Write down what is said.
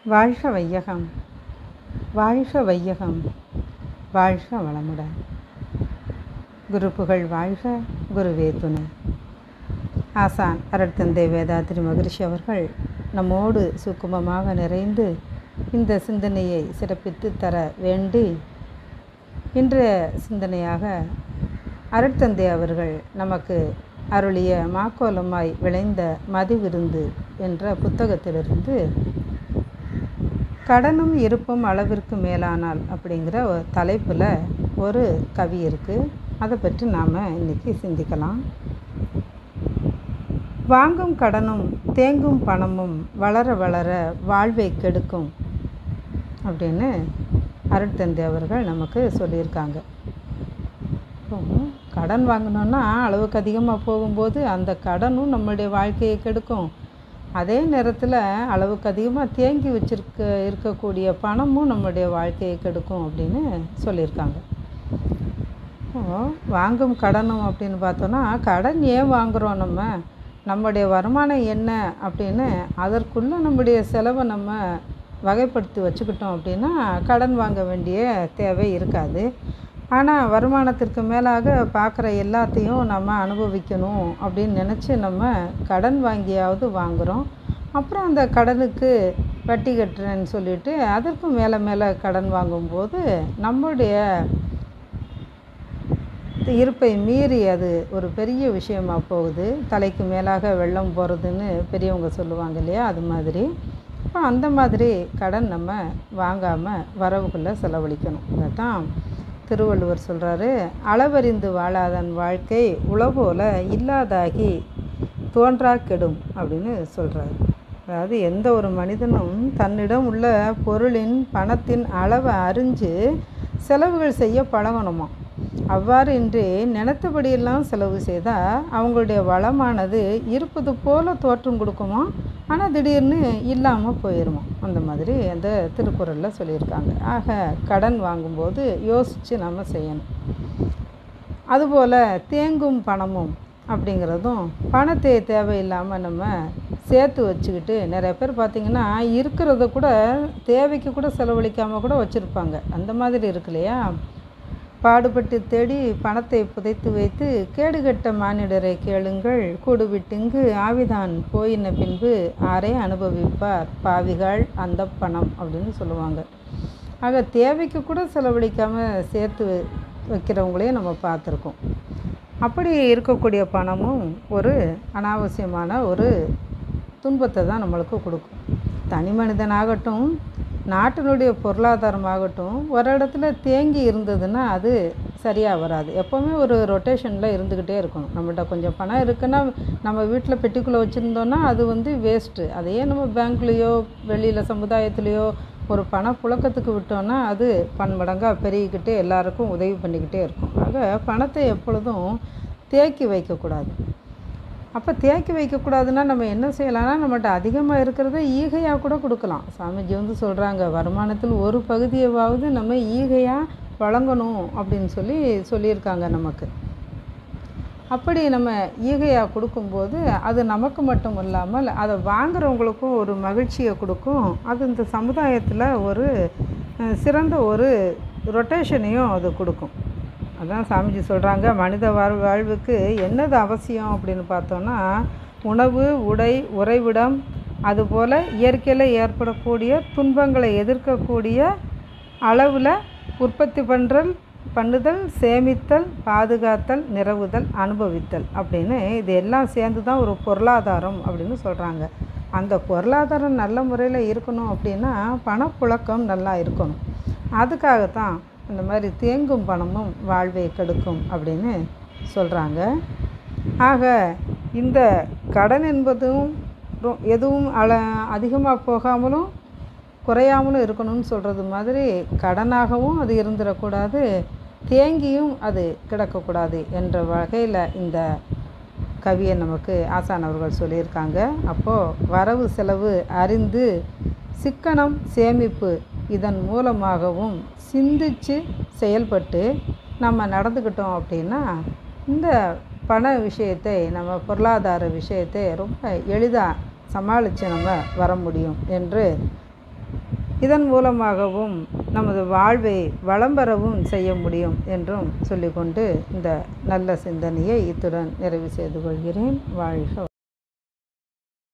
வாழ்க வையகம் வாழ்க வையகம் வாழ்க வளமுடன் குரு புகழ் வாழ்க குருவே துணை ஆசான் அருட்தந்தை வேதாத்திரி மகரிஷி அவர்கள் நம்மோடு சுக்குமமாக நிறைந்து இந்த சிந்தனையை சிறப்பித்து தர வேண்டி இன்றைய சிந்தனையாக அருட்தந்தை அவர்கள் நமக்கு அருளிய மாக்கோலமாய் விளைந்த மதிவிருந்து என்ற புத்தகத்திலிருந்து கடனும் இருப்பும் அளவிற்கு மேலானால் அப்படிங்கிற ஒரு தலைப்பில் ஒரு கவி இருக்குது அதை பற்றி நாம் இன்றைக்கி சிந்திக்கலாம் வாங்கும் கடனும் தேங்கும் பணமும் வளர வளர வாழ்வை கெடுக்கும் அப்படின்னு அருட்தந்தை அவர்கள் நமக்கு சொல்லியிருக்காங்க இப்போ கடன் வாங்கினோன்னா அளவுக்கு அதிகமாக போகும்போது அந்த கடனும் நம்மளுடைய வாழ்க்கையை கெடுக்கும் அதே நேரத்தில் அளவுக்கு அதிகமாக தேங்கி வச்சிருக்க இருக்கக்கூடிய பணமும் நம்மளுடைய வாழ்க்கையை கெடுக்கும் அப்படின்னு சொல்லியிருக்காங்க இப்போ வாங்கும் கடனும் அப்படின்னு பார்த்தோன்னா கடன் ஏன் வாங்குகிறோம் நம்ம நம்முடைய வருமானம் என்ன அப்படின்னு அதற்குள்ளே நம்முடைய செலவை நம்ம வகைப்படுத்தி வச்சுக்கிட்டோம் அப்படின்னா கடன் வாங்க வேண்டிய தேவை இருக்காது ஆனால் வருமானத்திற்கு மேலாக பார்க்குற எல்லாத்தையும் நம்ம அனுபவிக்கணும் அப்படின்னு நினச்சி நம்ம கடன் வாங்கியாவது வாங்குகிறோம் அப்புறம் அந்த கடனுக்கு வட்டி கட்டுறேன்னு சொல்லிட்டு அதற்கும் மேலே மேலே கடன் வாங்கும்போது நம்முடைய இருப்பை மீறி அது ஒரு பெரிய விஷயமா போகுது தலைக்கு மேலாக வெள்ளம் போகிறதுன்னு பெரியவங்க சொல்லுவாங்க இல்லையா அது மாதிரி இப்போ அந்த மாதிரி கடன் நம்ம வாங்காமல் வரவுக்குள்ளே செலவழிக்கணும் இதைத்தான் திருவள்ளுவர் சொல்கிறாரு அளவறிந்து வாழாதன் வாழ்க்கை உளவோல இல்லாதாகி தோன்றா கெடும் அப்படின்னு சொல்கிறாரு அதாவது எந்த ஒரு மனிதனும் தன்னிடம் உள்ள பொருளின் பணத்தின் அளவை அறிஞ்சு செலவுகள் செய்ய பழகணுமா அவ்வாறு இன்றி நினைத்தபடியெல்லாம் செலவு செய்தால் அவங்களுடைய வளமானது இருப்பது போல தோற்றம் கொடுக்குமா ஆனால் திடீர்னு இல்லாமல் போயிடுமா அந்த மாதிரி அந்த திருக்குறளில் சொல்லியிருக்காங்க ஆக கடன் வாங்கும்போது யோசித்து நம்ம செய்யணும் அதுபோல் தேங்கும் பணமும் அப்படிங்கிறதும் பணத்தை தேவையில்லாமல் நம்ம சேர்த்து வச்சுக்கிட்டு நிறைய பேர் பார்த்திங்கன்னா இருக்கிறத கூட தேவைக்கு கூட செலவழிக்காமல் கூட வச்சுருப்பாங்க அந்த மாதிரி இருக்கு இல்லையா பாடுபட்டு தேடி பணத்தை புதைத்து வைத்து கேடுகட்ட மானிடரை கேளுங்கள் கூடுவிட்டுங்கு ஆவிதான் போயின பின்பு ஆரே அனுபவிப்பார் பாவிகள் அந்த பணம் அப்படின்னு சொல்லுவாங்க ஆக தேவைக்கு கூட செலவழிக்காமல் சேர்த்து வைக்கிறவங்களையும் நம்ம பார்த்துருக்கோம் அப்படி இருக்கக்கூடிய பணமும் ஒரு அனாவசியமான ஒரு துன்பத்தை தான் நம்மளுக்கு கொடுக்கும் தனி மனிதனாகட்டும் நாட்டினுடைய பொருளாதாரமாகட்டும் ஒரு இடத்துல தேங்கி இருந்ததுன்னா அது சரியாக வராது எப்போவுமே ஒரு ரொட்டேஷனில் இருந்துக்கிட்டே இருக்கணும் நம்மகிட்ட கொஞ்சம் பணம் இருக்குன்னா நம்ம வீட்டில் பெட்டிக்குள்ளே வச்சுருந்தோன்னா அது வந்து வேஸ்ட்டு அதையே நம்ம பேங்க்லேயோ வெளியில் சமுதாயத்துலேயோ ஒரு பண புழக்கத்துக்கு விட்டோன்னா அது பன்மடங்காக பெருகிக்கிட்டு எல்லாருக்கும் உதவி பண்ணிக்கிட்டே இருக்கும் ஆக பணத்தை எப்பொழுதும் தேக்கி வைக்கக்கூடாது அப்போ தேக்கி வைக்கக்கூடாதுன்னா நம்ம என்ன செய்யலாம்னா நம்மகிட்ட அதிகமாக இருக்கிறத ஈகையாக கூட கொடுக்கலாம் சாமிஜி வந்து சொல்கிறாங்க வருமானத்தில் ஒரு பகுதியவாவது நம்ம ஈகையாக வழங்கணும் அப்படின்னு சொல்லி சொல்லியிருக்காங்க நமக்கு அப்படி நம்ம ஈகையாக கொடுக்கும்போது அது நமக்கு மட்டும் இல்லாமல் அதை வாங்குறவங்களுக்கும் ஒரு மகிழ்ச்சியை கொடுக்கும் அது இந்த சமுதாயத்தில் ஒரு சிறந்த ஒரு ரொட்டேஷனையும் அது கொடுக்கும் அதான் சாமிஜி சொல்கிறாங்க மனித வாழ் வாழ்வுக்கு என்னது அவசியம் அப்படின்னு பார்த்தோன்னா உணவு உடை உறைவிடம் அதுபோல் இயற்கையில் ஏற்படக்கூடிய துன்பங்களை எதிர்க்கக்கூடிய அளவில் உற்பத்தி பண்ணுறல் பண்ணுதல் சேமித்தல் பாதுகாத்தல் நிறவுதல் அனுபவித்தல் அப்படின்னு இது எல்லாம் சேர்ந்து தான் ஒரு பொருளாதாரம் அப்படின்னு சொல்கிறாங்க அந்த பொருளாதாரம் நல்ல முறையில் இருக்கணும் அப்படின்னா பணப்புழக்கம் நல்லா இருக்கணும் அதுக்காகத்தான் இந்த மாதிரி தேங்கும் பணமும் வாழ்வை கெடுக்கும் அப்படின்னு சொல்கிறாங்க ஆக இந்த கடன் என்பதும் எதுவும் அள அதிகமாக போகாமலும் குறையாமலும் இருக்கணும்னு சொல்கிறது மாதிரி கடனாகவும் அது இருந்துடக்கூடாது தேங்கியும் அது கிடக்கக்கூடாது என்ற வகையில் இந்த கவியை நமக்கு ஆசான் அவர்கள் சொல்லியிருக்காங்க அப்போது வரவு செலவு அறிந்து சிக்கனம் சேமிப்பு இதன் மூலமாகவும் சிந்தித்து செயல்பட்டு நம்ம நடந்துக்கிட்டோம் அப்படின்னா இந்த பண விஷயத்தை நம்ம பொருளாதார விஷயத்தை ரொம்ப எளிதாக சமாளித்து நம்ம வர முடியும் என்று இதன் மூலமாகவும் நமது வாழ்வை வளம் பெறவும் செய்ய முடியும் என்றும் சொல்லிக்கொண்டு இந்த நல்ல சிந்தனையை இத்துடன் நிறைவு செய்து கொள்கிறேன் வாழ்க